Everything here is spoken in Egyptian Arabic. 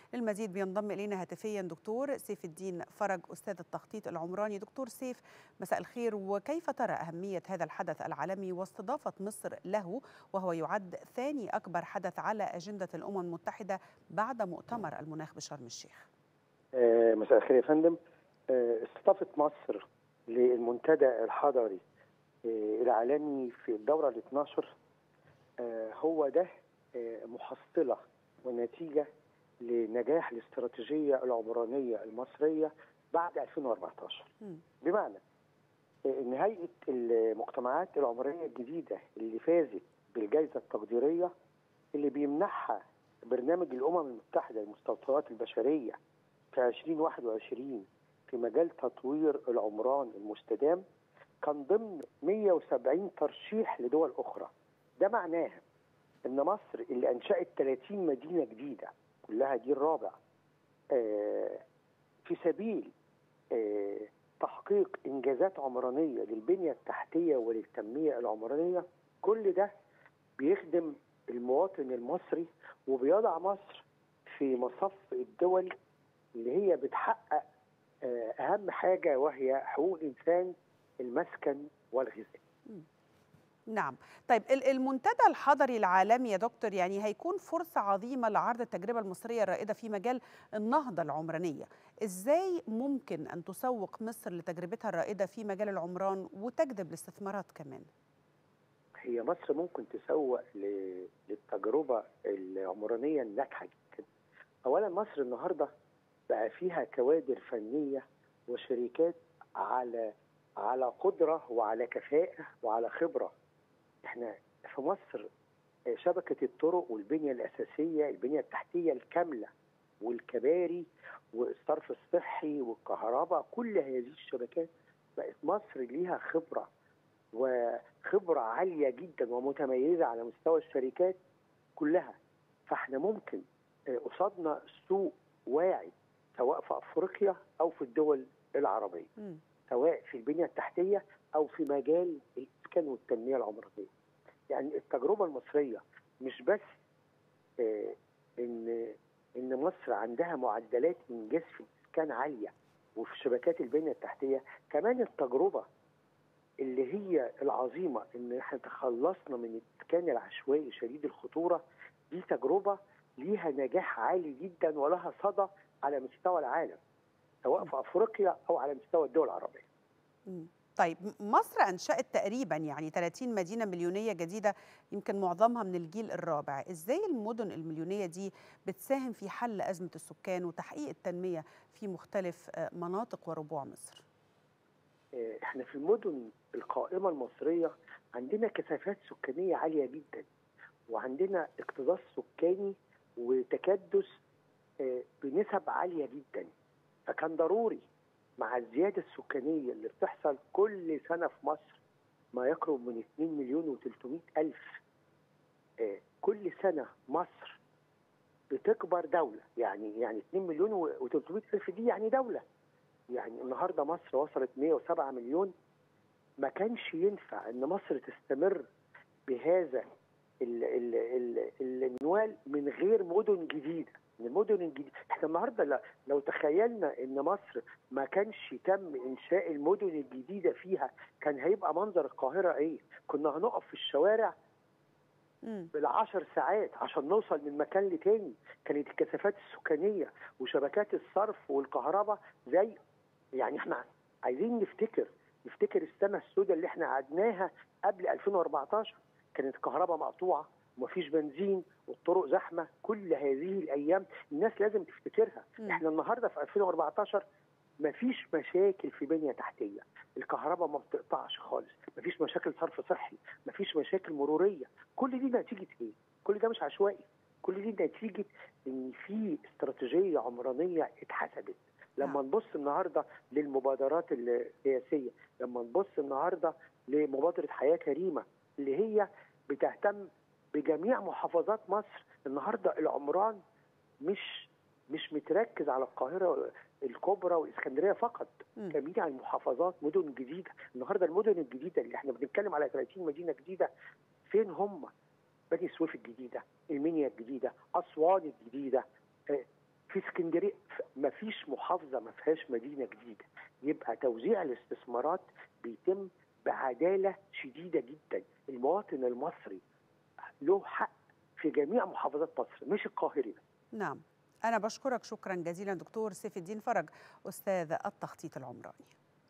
للمزيد بينضم الينا هاتفيا دكتور سيف الدين فرج استاذ التخطيط العمراني دكتور سيف مساء الخير وكيف ترى اهميه هذا الحدث العالمي واستضافه مصر له وهو يعد ثاني اكبر حدث على اجنده الامم المتحده بعد مؤتمر المناخ بشرم الشيخ مساء الخير يا فندم استضافه مصر للمنتدى الحضري العالمي في الدوره ال 12 هو ده محصله ونتيجه لنجاح الاستراتيجيه العمرانيه المصريه بعد 2014 بمعنى ان هيئه المجتمعات العمرانيه الجديده اللي فازت بالجائزه التقديريه اللي بيمنحها برنامج الامم المتحده للمستوطنات البشريه في 2021 في مجال تطوير العمران المستدام كان ضمن 170 ترشيح لدول اخرى ده معناها ان مصر اللي انشات 30 مدينه جديده كلها دي الرابع آه في سبيل آه تحقيق انجازات عمرانيه للبنيه التحتيه وللتنميه العمرانيه كل ده بيخدم المواطن المصري وبيضع مصر في مصف الدول اللي هي بتحقق آه اهم حاجه وهي حقوق الانسان المسكن والغذاء نعم طيب المنتدى الحضري العالمي يا دكتور يعني هيكون فرصة عظيمة لعرض التجربة المصرية الرائدة في مجال النهضة العمرانية إزاي ممكن أن تسوق مصر لتجربتها الرائدة في مجال العمران وتجذب الاستثمارات كمان هي مصر ممكن تسوق للتجربة العمرانية الناجحة جدا أولا مصر النهاردة بقى فيها كوادر فنية وشركات على على قدرة وعلى كفاءة وعلى خبرة احنا في مصر شبكة الطرق والبنية الأساسية البنية التحتية الكاملة والكباري والصرف الصحي والكهرباء كل هذه الشبكات بقت مصر ليها خبرة وخبرة عالية جدا ومتميزة على مستوى الشركات كلها فاحنا ممكن قصادنا سوق واعي سواء في أفريقيا أو في الدول العربية م. سواء في البنية التحتية أو في مجال الإسكان والتنمية العمرانية يعني التجربة المصرية مش بس آه إن إن مصر عندها معدلات إنجاز في الإسكان عالية وفي شبكات البنية التحتية كمان التجربة اللي هي العظيمة إن احنا تخلصنا من الإسكان العشوائي شديد الخطورة دي تجربة ليها نجاح عالي جدا ولها صدى على مستوى العالم سواء في افريقيا او على مستوى الدول العربيه. طيب مصر انشات تقريبا يعني 30 مدينه مليونيه جديده يمكن معظمها من الجيل الرابع، ازاي المدن المليونيه دي بتساهم في حل ازمه السكان وتحقيق التنميه في مختلف مناطق وربوع مصر؟ احنا في المدن القائمه المصريه عندنا كثافات سكانيه عاليه جدا وعندنا اكتظاظ سكاني وتكدس بنسب عاليه جدا فكان ضروري مع الزياده السكانيه اللي بتحصل كل سنه في مصر ما يقرب من 2 مليون و300 الف كل سنه مصر بتكبر دوله يعني يعني 2 مليون و300 الف دي يعني دوله يعني النهارده مصر وصلت 107 مليون ما كانش ينفع ان مصر تستمر بهذا المنوال من غير مدن جديده من المدن الجديده احنا النهارده لو تخيلنا ان مصر ما كانش تم انشاء المدن الجديده فيها كان هيبقى منظر القاهره ايه كنا هنقف في الشوارع بالعشر ساعات عشان نوصل من مكان لتاني كانت الكثافات السكانيه وشبكات الصرف والكهرباء زي يعني احنا عايزين نفتكر نفتكر السنه السوداء اللي احنا قعدناها قبل 2014 كانت الكهرباء مقطوعه ومفيش بنزين والطرق زحمه كل هذه الايام الناس لازم تفتكرها م. احنا النهارده في 2014 مفيش مشاكل في بنيه تحتيه الكهرباء ما بتقطعش خالص مفيش مشاكل صرف صحي مفيش مشاكل مروريه كل دي نتيجه ايه كل ده مش عشوائي كل دي نتيجه ان في استراتيجيه عمرانيه اتحسبت لما نبص النهارده للمبادرات السياسيه لما نبص النهارده لمبادره حياه كريمه اللي هي بتهتم بجميع محافظات مصر النهارده العمران مش مش متركز على القاهره الكبرى والاسكندريه فقط م. جميع المحافظات مدن جديده النهارده المدن الجديده اللي احنا بنتكلم على 30 مدينه جديده فين هم بني سويف الجديده المنيا الجديده اسوان الجديده في اسكندريه ما فيش محافظه ما فيهاش مدينه جديده يبقى توزيع الاستثمارات بيتم بعداله شديده جدا المواطن المصري له حق في جميع محافظات مصر مش القاهره نعم أنا بشكرك شكرا جزيلا دكتور سيف الدين فرج أستاذ التخطيط العمراني